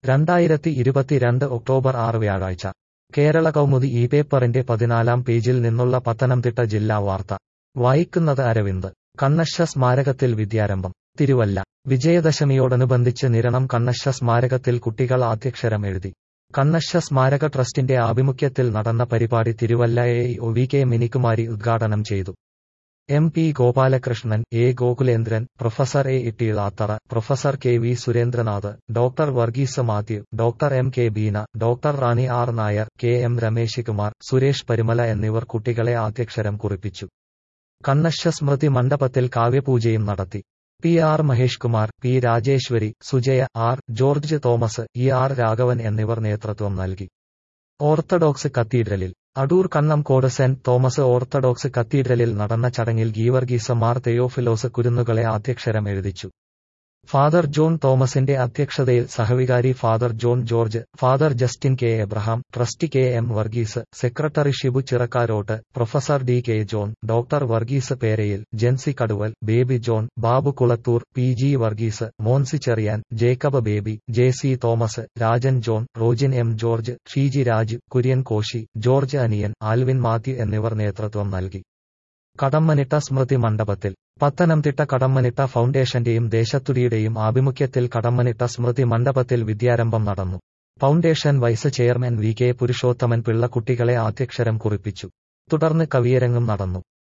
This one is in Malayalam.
രണ്ടായിരത്തി ഇരുപത്തിരണ്ട് ഒക്ടോബർ ആറ് വ്യാഴാഴ്ച കേരള കൗമുദി ഈ പേപ്പറിന്റെ പതിനാലാം പേജിൽ നിന്നുള്ള പത്തനംതിട്ട ജില്ലാ വാർത്ത വായിക്കുന്നത് അരവിന്ദ് കണ്ണശ്ശ സ്മാരകത്തിൽ വിദ്യാരംഭം തിരുവല്ല വിജയദശമിയോടനുബന്ധിച്ച് നിരണം കണ്ണശ്ശ സ്മാരകത്തിൽ കുട്ടികൾ ആദ്യക്ഷരം എഴുതി കണ്ണശ്ശ സ്മാരക ട്രസ്റ്റിന്റെ ആഭിമുഖ്യത്തിൽ നടന്ന പരിപാടി Thiruvalla A O V K Minikumari ഉദ്ഘാടനം ചെയ്തു M P Gopalakrishnan A Gokulendran professor A Itteelathara professor K V Surendranath doctor Varghese Mathew doctor M K Beena doctor Rani R Nair K M Ramesh Kumar Suresh Parimala എന്നിവർ കുട്ടികളെ ആദ്യക്ഷരം കുറിപ്പിച്ചു കണ്ണശ്ശ സ്മൃതി മണ്ഡപത്തിൽ കാവ്യപൂജയും നടത്തി P R Mahesh Kumar P Rajeswari Sujaya R George Thomas E R Raghavan എന്നിവർ നേതൃത്വം നൽകി ഓർത്തഡോക്സ് കത്തീഡ്രലിൽ അടൂർ കണ്ണംകോട് സെന്റ് തോമസ് ഓർത്തഡോക്സ് കത്തീഡ്രലിൽ നടന്ന ചടങ്ങിൽ ഗീവർഗീസ മാർ തെയോഫിലോസ് കുരുന്നുകളെ ആദ്യക്ഷരം എഴുതിച്ചു ഫാദർ ജോൺ തോമസിന്റെ അധ്യക്ഷതയിൽ സഹവികാരി father John George father Justin K Abraham trustee K M Varghese secretary Shibu Chirakkarott professor D K John doctor Varghese Perayil Jency Kaduval Baby John Babu Kulathoor P G Varghese Moncy Cherian Jacob Baby J C Thomas Rajan John Rojin M George Sheeji Raj Kurian Koshy George Aniyan Alvin Mathew എന്നിവർ നേതൃത്വം നൽകി കടമ്മനിട്ട സ്മൃതി മണ്ഡപത്തിൽ പത്തനംതിട്ട കടമ്മനിട്ട ഫൗണ്ടേഷന്റെയും ദേശത്തുടിയുടെയും ആഭിമുഖ്യത്തിൽ കടമ്മനിട്ട സ്മൃതി മണ്ഡപത്തിൽ വിദ്യാരംഭം നടന്നു foundation vice chairman V K Purushothaman Pillai കുട്ടികളെ ആദ്യക്ഷരം കുറിപ്പിച്ചു തുടർന്ന് കവിയരങ്ങും നടന്നു